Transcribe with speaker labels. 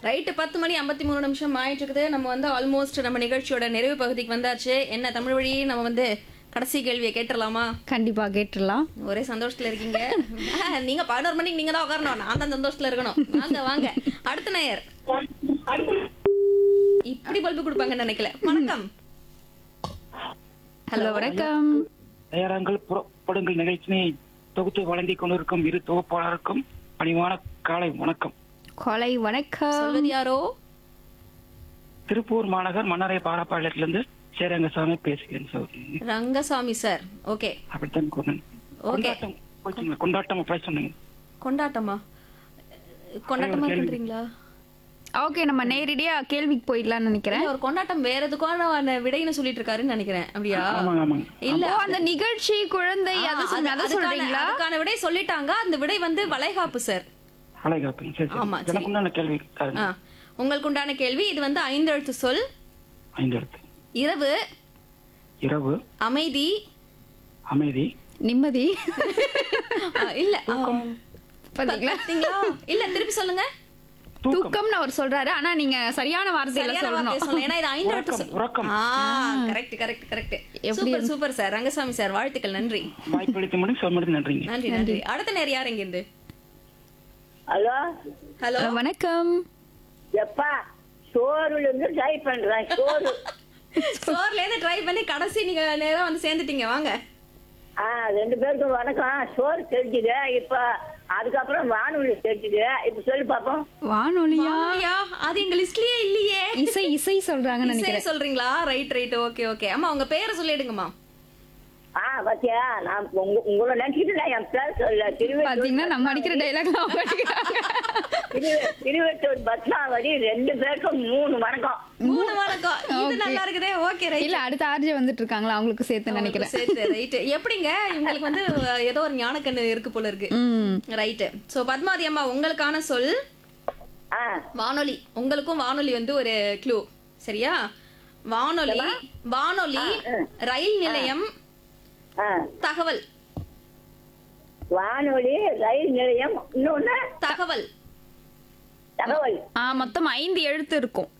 Speaker 1: Right பத்து மணி ஐம்பத்தி மூணு நிமிஷம் ஆயிட்டு இருக்குது நம்ம வந்து ஆல்மோஸ்ட் நம்ம நிகழ்ச்சியோட நிறைவு பகுதிக்கு வந்தாச்சு என்ன தமிழ் வழி நம்ம வந்து கடைசி கேள்வியை கேட்டுடலாமா
Speaker 2: கண்டிப்பா கேட்டுடலாம்
Speaker 1: ஒரே சந்தோஷத்துல இருக்கீங்க ஆஹ், நீங்க பதினோரு மணிக்கு நீங்க தான் உட்காரணும் நான் தான் சந்தோஷத்துல இருக்கணும் வாங்க வாங்க அடுத்த நேயர் இப்படி பல்பு கொடுப்பாங்கன்னு நினைக்கல வணக்கம்
Speaker 2: ஹலோ வணக்கம்
Speaker 3: நேரங்கள் புறப்படுங்கள் நிகழ்ச்சியை தொகுத்து வழங்கிக் கொண்டிருக்கும் இரு தொகுப்பாளருக்கும் பணிவான காலை வணக்கம்
Speaker 2: கொலை வணக்கம்
Speaker 1: சொல்வது யாரோ
Speaker 3: திருப்பூர் மாநகர் மன்னரை பாலப்பாளையத்திலிருந்து சேரங்கசாமி பேசுகிறேன் சௌரி
Speaker 1: ரங்கசாமி சார் ஓகே
Speaker 3: அப்படித்தான் கொண்டேன்
Speaker 1: ஓகே
Speaker 3: கொண்டாட்டம் போயிட்டீங்களா கொண்டாட்டம் அப்படி சொன்னீங்க
Speaker 1: கொண்டாட்டமா கொண்டாட்டமா பண்றீங்களா
Speaker 2: ஓகே நம்ம நேரடியா கேள்விக்கு போயிடலாம்னு நினைக்கிறேன்
Speaker 1: இல்ல, ஒரு கொண்டாட்டம் வேற எதுக்கான விடைன்னு சொல்லிட்டு இருக்காருன்னு நினைக்கிறேன் அப்படியா
Speaker 3: ஆமாங்க ஆமாங்க
Speaker 1: இல்ல
Speaker 2: ஓ அந்த நிகழ்ச்சி குழந்தை
Speaker 1: ஆ,
Speaker 2: அதை
Speaker 1: அது-
Speaker 2: சொன்ன- அதை
Speaker 1: அதுக்கான-
Speaker 2: சொல்றீங்களா
Speaker 1: அதுக்கான விடை சொல்லிட்டாங்க அந்த விடை வந்து வளைகாப்பு சார்
Speaker 3: அழகாப்பீங்க சரி சரி
Speaker 1: ஆமா, சரி.
Speaker 3: எனக்கு உண்டான கேள்வி
Speaker 1: ஆ, உங்களுக்கு உண்டான கேள்வி இது வந்து ஐந்தெழுத்து சொல்
Speaker 3: ஐந்து எழுத்து
Speaker 1: இரவு
Speaker 3: இரவு
Speaker 1: அமைதி
Speaker 3: அமைதி
Speaker 2: நிம்மதி
Speaker 1: ஆ, இல்ல ஆ,
Speaker 2: பாத்தீங்களா
Speaker 1: பாத்தீங்களா இல்ல திருப்பி சொல்லுங்க
Speaker 3: தூக்கம்
Speaker 2: தூக்கம்னு அவர் சொல்றாரு ஆனா நீங்க சரியான வார்த்தையில
Speaker 1: சரியான வார்த்தையை
Speaker 2: சொல்லணும்
Speaker 1: சொல்லணும். ஏன்னா இது ஐந்தெழுத்து
Speaker 3: உறக்கம்,
Speaker 1: சொல்
Speaker 3: உறக்கம்.
Speaker 1: ஆ கரெக்ட் கரெக்ட் கரெக்ட்
Speaker 2: எப்படி
Speaker 1: super super sir Rangasamy sir வாழ்த்துக்கள் நன்றி
Speaker 3: வாய்ப்பளித்த முடியும் சொல்ல நன்றிங்க
Speaker 1: நன்றி நன்றி அடுத்த நேரம் யார் எங்க இருந்து
Speaker 4: ஹலோ
Speaker 1: ஹலோ
Speaker 2: ஹலோ, வணக்கம்
Speaker 4: எப்பா சோறுல இருந்து ட்ரை பண்றேன் சோறு
Speaker 1: ஸ்டோர்ல இருந்து ட்ரை பண்ணி கடைசி நீங்க நேரம் வந்து சேர்ந்துட்டீங்க வாங்க
Speaker 4: ஆ ரெண்டு பேருக்கும் வணக்கம் சோறு தெரிஞ்சுது இப்ப அதுக்கப்புறம் வானொலி தெரிஞ்சுது இப்ப சொல்லி பாப்போம்
Speaker 2: வானொலியா
Speaker 1: ஐயா அது எங்க லிஸ்ட்லயே இல்லையே
Speaker 2: இசை இசை சொல்றாங்கன்னு
Speaker 1: இசையை
Speaker 2: நினைக்கிறேன்
Speaker 1: சொல்றீங்களா ரைட் ரைட் ஓகே ஓகே அம்மா உங்க பேரை சொல்லிடுங்கம்மா
Speaker 4: ஆ பாத்தியா நான் உங்க உங்களை நினைச்சிட்டு நான் என் பேர் சொல்ல திருவெட்டூர்
Speaker 2: பாத்தீங்கன்னா நம்ம அடிக்கிற டைலாக் அவங்க அடிக்கிறாங்க
Speaker 4: திருவெ- திருவெட்டூர் பத்மாவதி ரெண்டு பேருக்கும் மூணு வணக்கம்
Speaker 1: மூணு வணக்கம் இது நல்லா இருக்குதே ஓகே ரைட்
Speaker 2: இல்ல அடுத்த ஆர்ஜே வந்துட்டு இருக்காங்களா அவங்களுக்கு சேர்த்து நினைக்கிறேன்
Speaker 1: சேர்த்து ரைட் எப்படிங்க இவங்களுக்கு வந்து அஹ், ஏதோ ஒரு ஞானக்கண்ணு இருக்கு போல இருக்கு
Speaker 2: ம்
Speaker 1: ரைட் சோ பத்மாதி அம்மா உங்களுக்கான சொல்
Speaker 4: ஆ
Speaker 1: வானொலி உங்களுக்கும் வானொலி வந்து ஒரு க்ளூ சரியா வானொலி வானொலி ரயில் நிலையம்
Speaker 4: ஆ
Speaker 1: தகவல்
Speaker 4: வானொலி ரயில் நிலையம் இன்னொன்னு
Speaker 1: தகவல்
Speaker 4: தகவல்
Speaker 2: ஆ மொத்தம் ஐந்து எழுத்து இருக்கும்